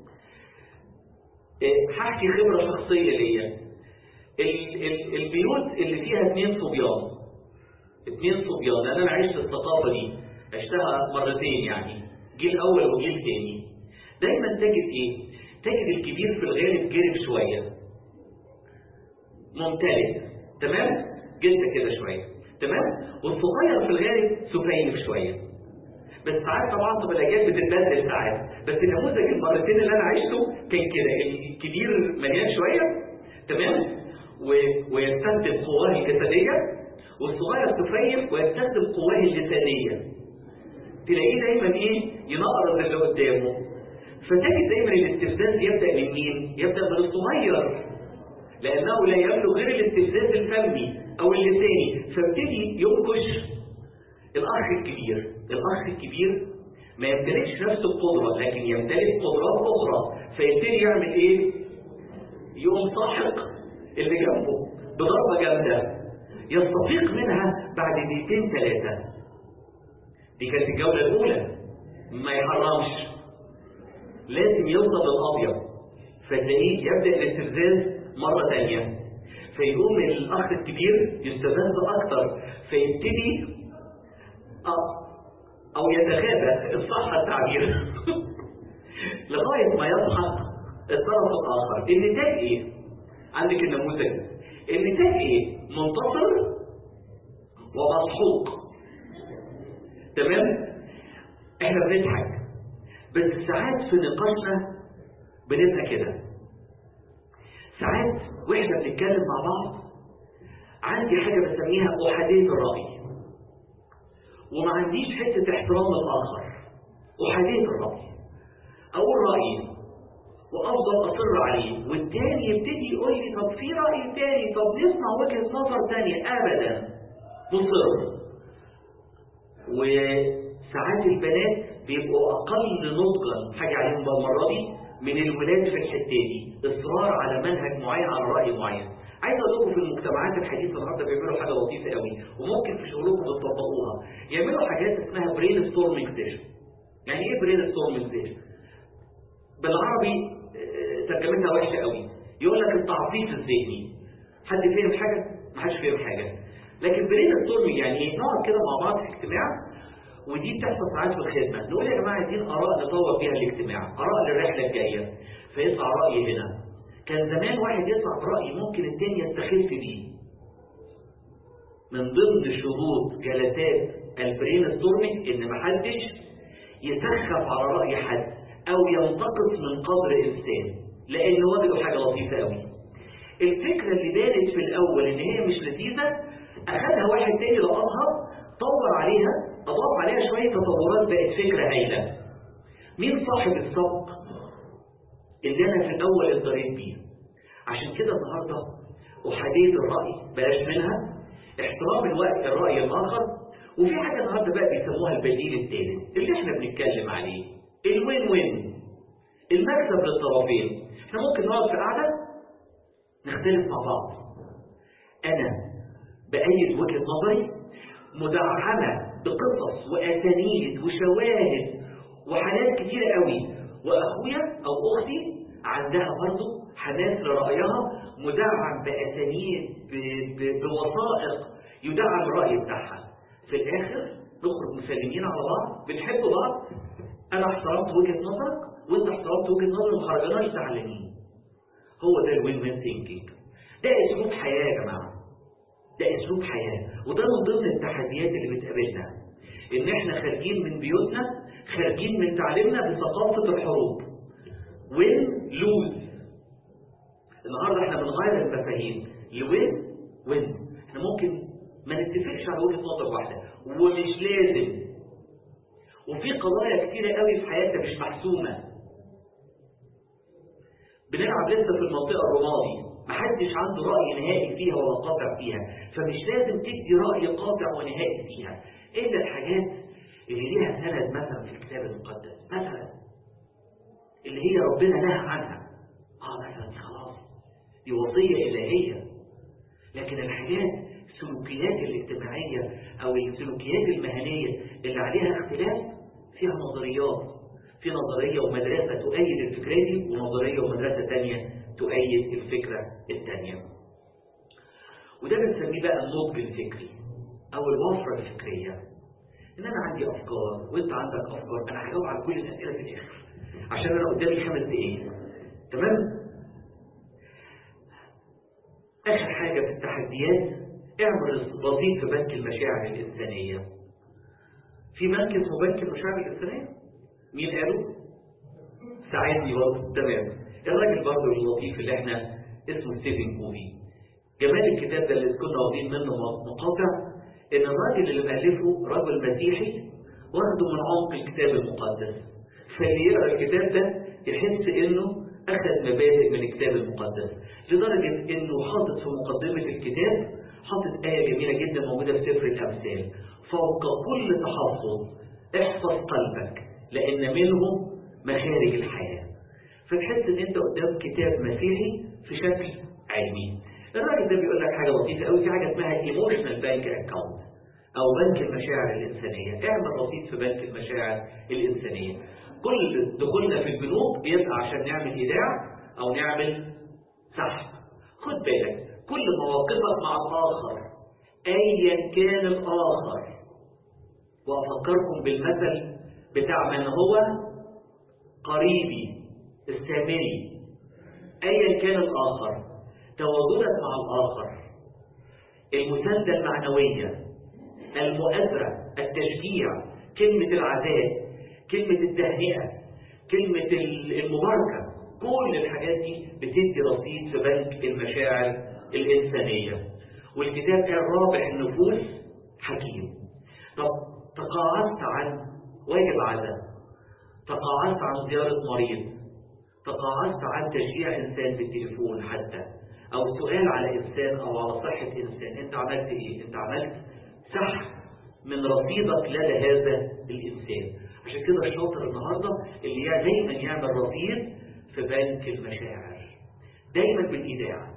هحكي خبرة شخصية ليا البيوت اللي فيها اثنين صبيان اثنين صبيان لان انا عشت الثقافة دي عشتها مرتين يعني جيل اول وجيل تاني دايما تجد ايه؟ تجد الكبير في الغالب جرب شوية ممتلئ تمام جلد كده شوية تمام والصغير في الغالب سفيف شوية بس ساعات طبعا تبقى الاجيال بتتبدل ساعات بس النموذج المرتين اللي انا عشته كان كده الكبير مليان شويه تمام و... ويستخدم قواه الجسديه والصغير تفيف ويستخدم قواه اللسانيه تلاقيه دايما ايه ينقرض اللي قدامه فتجد دايما الاستفزاز يبدا من مين؟ يبدا من الصغير لانه لا يملك غير الاستفزاز الفمي او اللساني فابتدي ينكش الاخ الكبير الاخ الكبير ما يمتلكش نفس القدره لكن يمتلك قدرات اخرى فيبتدي يعمل ايه؟ يقوم ساحق اللي جنبه بضربه جامده يستفيق منها بعد دقيقتين ثلاثه دي كانت الجوله الاولى ما يحرمش لازم يوصل للابيض فتلاقيه يبدا الاستفزاز مره ثانيه فيقوم الاخ الكبير يستفز اكتر فيبتدي او يتغابى ان صح التعبير لغايه ما يضحك الطرف الاخر النتاج ايه عندك النموذج النتاج ايه منتصر ومضحوك تمام احنا بنضحك بس ساعات في نقاشنا بنبقى كده ساعات واحنا بنتكلم مع بعض عندي حاجه بسميها احاديه الراي وما عنديش حته احترام الاخر احاديه الراي اقول رايي وافضل اصر عليه والتاني يبتدي يقول لي طب في راي تاني طب نسمع وجهه نظر تانية ابدا مصر وساعات البنات بيبقوا اقل نضجا حاجه عليهم بقى المره دي من الولاد في الحته دي اصرار على منهج معين على راي معين عايز اقول لكم في المجتمعات الحديثه النهارده بيعملوا حاجه لطيفه قوي وممكن في شغلكم تطبقوها يعملوا حاجات اسمها برين ستورمنج سيشن يعني ايه برين ستورمنج سيشن بالعربي ترجمتها وحشه قوي يقول لك التعطيف الذهني حد فهم حاجه ما حدش فهم حاجه لكن برين ستورمنج يعني ايه نقعد كده مع بعض في اجتماع ودي بتحصل ساعات في الخدمه نقول يا جماعه عايزين اراء نطور بيها الاجتماع اراء للرحله الجايه فيطلع راي هنا كان زمان واحد يطلع برأي ممكن التاني يستخف بيه من ضمن شروط جلسات البرين ستورمنج ان محدش يسخف على رأي حد او ينتقص من قدر انسان لان وجدوا حاجة لطيفة قوي الفكرة اللي بانت في الاول ان هي مش لذيذة اخدها واحد تاني لقطها طور عليها اضاف عليها شوية تطورات بقت فكرة هايلة مين صاحب السبق اللي انا في الاول اضطريت بيه عشان كده النهارده احاديه الراي بلاش منها احترام الوقت الراي الاخر وفي حاجه النهارده بقى بيسموها البديل الثالث اللي احنا بنتكلم عليه الوين وين المكسب للطرفين احنا ممكن نقعد في قعده نختلف مع بعض انا بايد وجهه نظري مدعمه بقصص واسانيد وشواهد وحالات كتيره قوي واخويا او اختي عندها برضه حماس لرايها مدعم باسانيد بوثائق يدعم الراي بتاعها في الاخر نخرج مسلمين على بعض بنحب بعض انا احترمت وجهه نظرك وانت احترمت وجهه نظري وما خرجناش زعلانين هو ده الوين وين ثينكينج ده اسلوب حياه يا جماعه ده اسلوب حياه وده من ضمن التحديات اللي بتقابلنا ان احنا خارجين من بيوتنا خارجين من تعليمنا بثقافة الحروب وين لوز النهاردة احنا بنغير المفاهيم لوين وين احنا ممكن ما نتفقش على وجهة نظر واحدة ومش لازم وفي قضايا كتيرة قوي في حياتنا مش محسومة بنلعب لسه في المنطقة الرمادي محدش عنده رأي نهائي فيها ولا قاطع فيها فمش لازم تدي رأي قاطع ونهائي فيها إلا الحاجات اللي ليها سند مثلا في الكتاب المقدس مثلا اللي هي ربنا نهى عنها اه مثلا دي خلاص دي وصية إلهية لكن الحاجات السلوكيات الاجتماعية أو السلوكيات المهنية اللي عليها اختلاف فيها نظريات في نظرية ومدرسة تؤيد الفكرة دي ونظرية ومدرسة تانية تؤيد الفكرة التانية وده بنسميه بقى النضج الفكري أو الوفرة الفكرية ان انا عندي افكار وانت عندك افكار انا هجاوب على كل الاسئله في الاخر عشان انا قدامي خمس دقايق تمام اخر حاجه في التحديات اعمل استضافين في بنك المشاعر الانسانيه في بنك اسمه بنك المشاعر الإنسانية مين قالوا؟ ساعدني برضه تمام الراجل برضه اللطيف اللي احنا اسمه ستيفن كوفي جمال الكتاب ده اللي كنا واخدين منه مقاطع ان الراجل اللي مألفه رجل مسيحي واخده من عمق الكتاب المقدس فاللي يقرا الكتاب ده يحس انه اخذ مبادئ من الكتاب المقدس لدرجه انه حاطط في مقدمه الكتاب حاطط ايه جميله جدا موجوده في سفر الامثال فوق كل تحفظ احفظ قلبك لان منه مخارج الحياه فتحس ان انت قدام كتاب مسيحي في شكل علمي الراجل ده بيقول لك حاجه لطيفه قوي في حاجه اسمها ايموشنال بانك اكونت او بنك المشاعر الانسانيه اعمل رصيد في بنك المشاعر الانسانيه كل دخولنا في البنوك بيبقى عشان نعمل ايداع او نعمل سحب خد بالك كل مواقفك مع الاخر ايا كان الاخر وافكركم بالمثل بتاع من هو قريبي السامري ايا كان الاخر تواجدك مع الآخر المساندة المعنوية المؤازرة التشجيع كلمة العزاء كلمة التهنئة كلمة المباركة كل الحاجات دي بتدي رصيد في بنك المشاعر الإنسانية والكتاب قال رابح النفوس حكيم طب تقاعدت عن واجب عزاء تقاعدت عن زيارة مريض تقاعدت عن تشجيع إنسان بالتليفون حتى او سؤال على انسان او على صحة انسان انت عملت ايه انت عملت سحب من رصيدك لدى هذا الانسان عشان كده الشاطر النهاردة اللي دايما يعمل رصيد في بنك المشاعر دايما بالايداع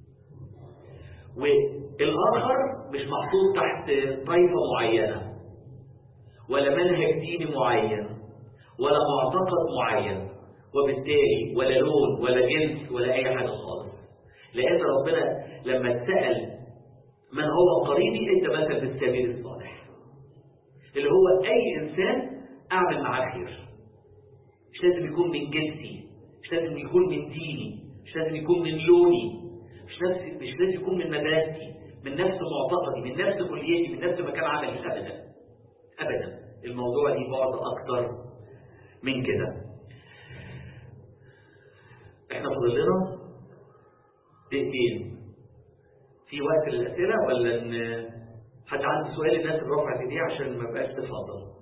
والاخر مش محطوط تحت طائفة معينة ولا منهج ديني معين ولا معتقد معين وبالتالي ولا لون ولا جنس ولا اي حاجة خالص لأن ربنا لما اتسأل من هو قريبي انت مثل بالسبيل الصالح اللي هو أي إنسان أعمل معاه خير مش لازم يكون من جنسي مش لازم يكون من ديني مش لازم يكون من لوني مش لازم مش لازم يكون من مدرستي من نفس معتقدي من نفس كليتي من نفس مكان عملي أبدا أبدا الموضوع دي بعد أكتر من كده احنا فاضل لنا دقيقتين في وقت للأسئلة ولا إن حد عنده سؤال الناس اللي رفعت ايديها عشان ما بقاش تفضل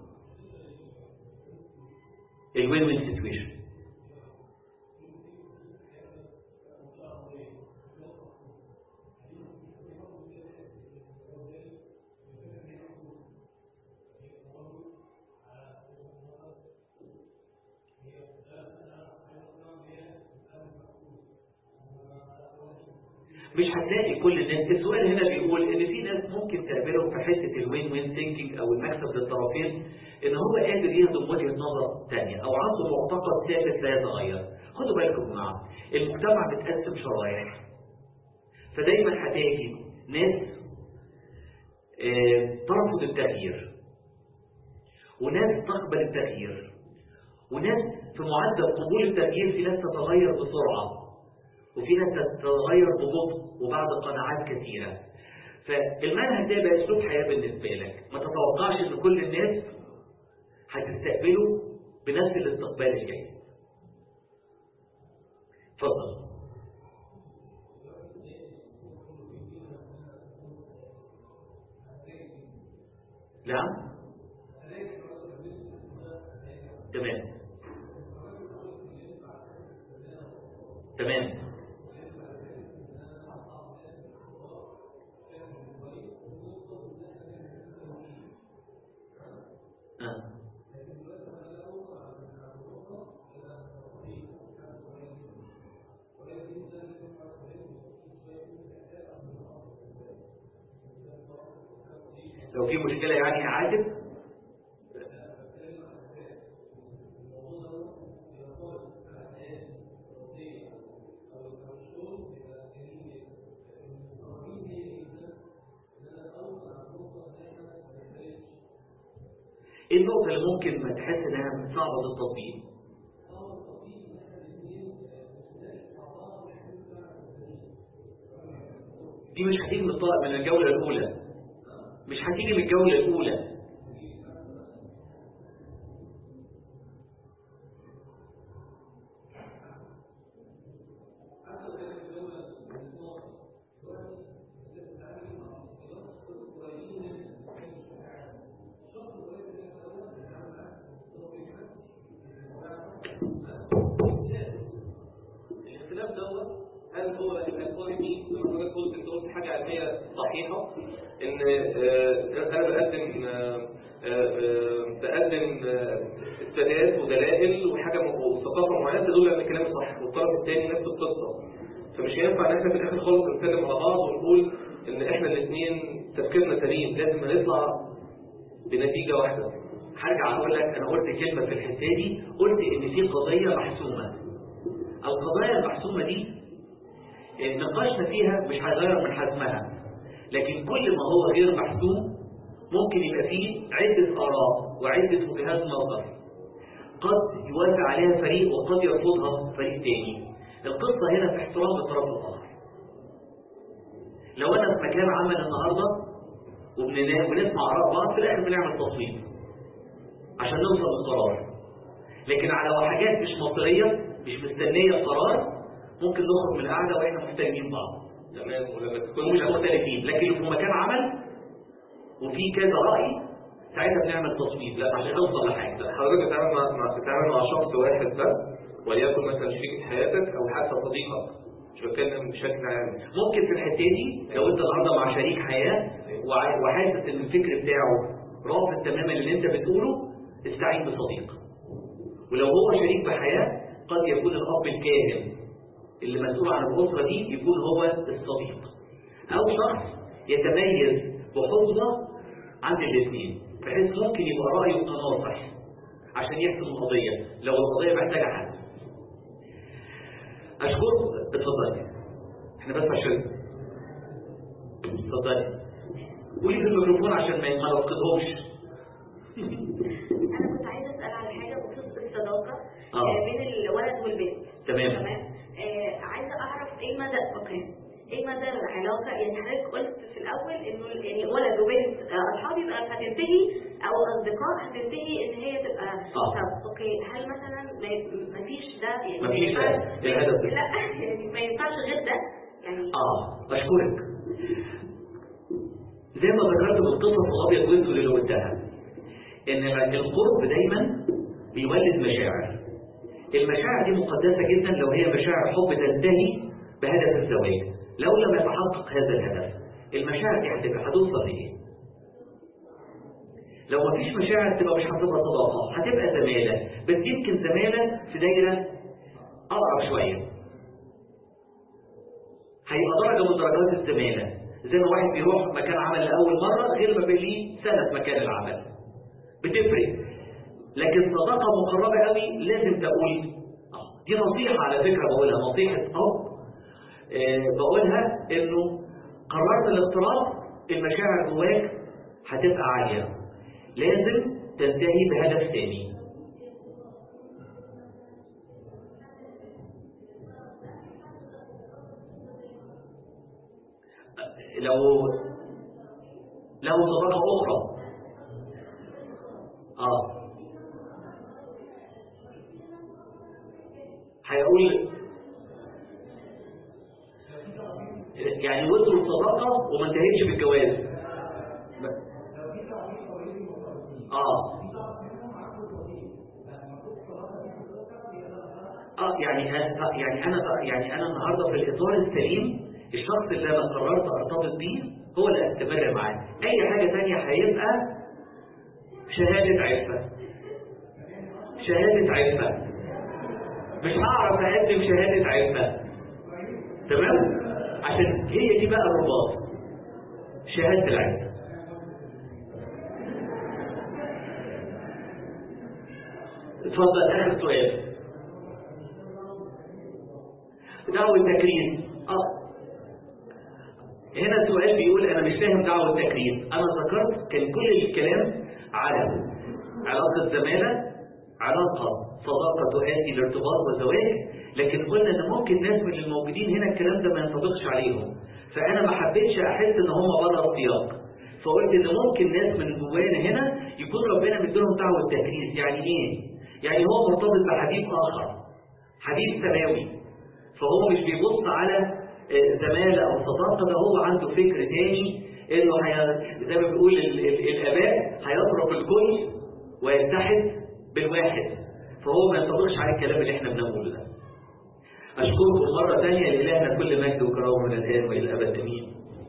الوين وين سيتويشن مش هتلاقي كل الناس السؤال هنا بيقول ان في ناس ممكن تقابلهم في حته الوين وين ثينكينج او المكسب للطرفين ان هو قادر يهضم وجهه نظر ثانيه او عنده معتقد ثابت لا يتغير خدوا بالكم يا جماعه المجتمع متقسم شرايح فدايما هتلاقي ناس آه، ترفض التغيير وناس تقبل التغيير وناس في معدل قبول التغيير في ناس تتغير بسرعه وفي ناس تتغير ببطء وبعد قناعات كثيرة فالمنهج ده بقى اسلوب حياة بالنسبة لك ما تتوقعش ان كل الناس هتستقبله بنفس الاستقبال الجيد اتفضل نعم تمام تمام آه. لو في مشكلة يعني عاتب ايه النقطة اللي ممكن ما تحس انها صعبة للتطبيق دي مش هتيجي من الطائر من الجولة الأولى مش هتيجي من الجولة الأولى هل هو الاكواريمي زي ما حضرتك قلت انت قلت حاجه علميه صحيحه ان آه، انا بقدم آه، آه، بقدم استادات ودلائل وحاجه م- وثقافه معينه تدل ان كلامي صح والطرف الثاني نفس القصه فمش هينفع ان احنا في الاخر خالص نتكلم على بعض ونقول ان احنا الاثنين تفكيرنا سليم لازم نطلع بنتيجه واحده هرجع اقول لك انا قلت كلمه في الحته دي قلت ان في قضيه محسومه القضايا المحسومه دي آه، نقاشنا فيها مش هيغير من حجمها لكن كل ما هو غير محسوم ممكن يبقى فيه عده اراء وعده وجهات نظر قد يوافق عليها فريق وقد يرفضها فريق تاني القصه هنا في احترام الطرف الاخر لو انا في مكان عمل النهارده وبننام ونسمع اراء بعض في الاخر بنعمل تصويت عشان نوصل للقرار لكن على حاجات مش مصيريه مش مستنيه قرار ممكن نخرج من القعده واحنا محترمين بعض تمام ولما تكون ومش مختلفين لكن في مكان عمل وفي كذا راي ساعتها بنعمل تصويت لا عشان نوصل لحاجه حضرتك بتتعامل مع مع بتتعامل مع شخص واحد بس وليكن مثلا شريك حياتك او حتى صديقك مش بتكلم بشكل عام ممكن في الحته دي لو انت النهارده مع شريك حياه وع- وحاسس ان الفكر بتاعه رافض تماما اللي انت بتقوله استعين بصديق ولو هو شريك بحياه قد يكون الاب الكاهن اللي مسؤول عن الاسره دي يكون هو الصديق او شخص يتميز بحظوه عند الاثنين بحيث ممكن يبقى رايه ناصح عشان يحسم القضيه لو القضيه محتاجه حد اشكرك اتفضلي احنا بس عشان اتفضلي قولي في الميكروفون عشان ما ما نفقدهمش انا كنت عايزه اسال على حاجه بخصوص الصداقه آه. آه، بين الولد والبنت تمام. تمام آه، عايزه اعرف ايه مدى اوكي ايه مدى العلاقه يعني حضرتك قلت في الاول انه ال- يعني ولد وبنت آه، اصحاب يبقى هتنتهي او اصدقاء هتنتهي ان هي تبقى آه. طب اوكي هل مثلا ما- ما فيش ده يعني ما مفيش ده. ينفعش- إيه الهدف ده؟ لا يعني ما ينفعش غير ده يعني اه اشكرك زي ما ذكرت من قصص الابيض واسود اللي قلتها ان القرب دايما بيولد مشاعر المشاعر دي مقدسه جدا لو هي مشاعر حب تنتهي بهدف الزواج لو لم يتحقق هذا الهدف المشاعر دي هتبقى هتوصل لايه لو ما فيش مشاعر تبقى مش هتبقى صداقه هتبقى زماله بس يمكن زماله في دايره اقرب شويه هيبقى درجة من درجات الزمالة زي ما واحد بيروح مكان عمل لأول مرة غير ما بيجي سنة في مكان العمل بتفرق لكن صداقة مقربة قوي لازم تقول آه، دي نصيحة على فكرة بقولها نصيحة أب آه، بقولها إنه قررت الاختلاط المشاعر جواك هتبقى عالية لازم تنتهي بهدف تاني لو له صداقة أخرى آه هيقول يعني وصلوا الصداقة وما انتهتش بالجواز اه اه يعني أنا يعني انا يعني انا النهارده في الاطار السليم الشخص اللي انا قررت ارتبط بيه هو اللي استمر معاه اي حاجه ثانيه هيبقى شهاده عفه شهاده عفه مش هعرف اقدم شهاده عفه تمام عشان هي دي بقى الرباط شهاده العفه اتفضل اخر سؤال دعوة التكريم اه هنا السؤال بيقول انا مش فاهم دعوة التكريم انا ذكرت كان كل الكلام على علاقة زمالة علاقة صداقة تؤدي لارتباط وزواج لكن قلنا ان ممكن ناس من الموجودين هنا الكلام ده ما ينطبقش عليهم فانا ما حبيتش احس ان هم بره السياق فقلت ان ممكن ناس من جوانا هنا يكون ربنا مديلهم دعوة تكريس يعني ايه؟ يعني هو مرتبط بحبيب اخر حبيب سماوي فهو مش بيبص على آه، زمالة أو صداقة ده هو عنده فكر تاني إنه هي زي ما بيقول ال- ال- الآباء هيضرب الكل ويتحد بالواحد فهو ما ينطبقش على الكلام اللي احنا بنقوله ده أشكركم مرة ثانية لإلهنا كل مجد وكرامة من الآن وإلى الأبد أمين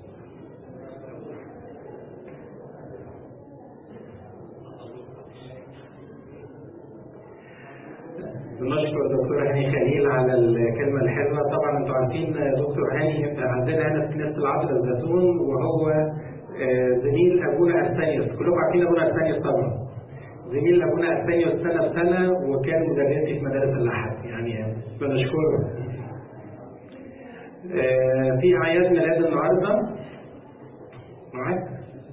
بنشكر دكتور هاني خليل على الكلمة الحلوة طبعا انتوا عارفين دكتور هاني عندنا هنا في كنيسة العصر الزيتون وهو آه، زميل أبونا أرسانيوس كلكم عارفين أبونا أرسانيوس طبعا زميل أبونا أرسانيوس سنة بسنة وكان مدرسي في مدارس اللحد يعني بنشكره آه، في أعياد ميلاد النهارده معاك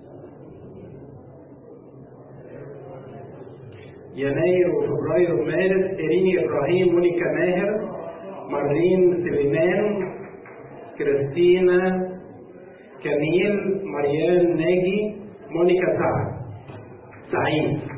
يناير وفبراير ومارس إيريني إبراهيم مونيكا ماهر مارلين سليمان كريستينا كميل مريان ناجي مونيكا سعد سعيد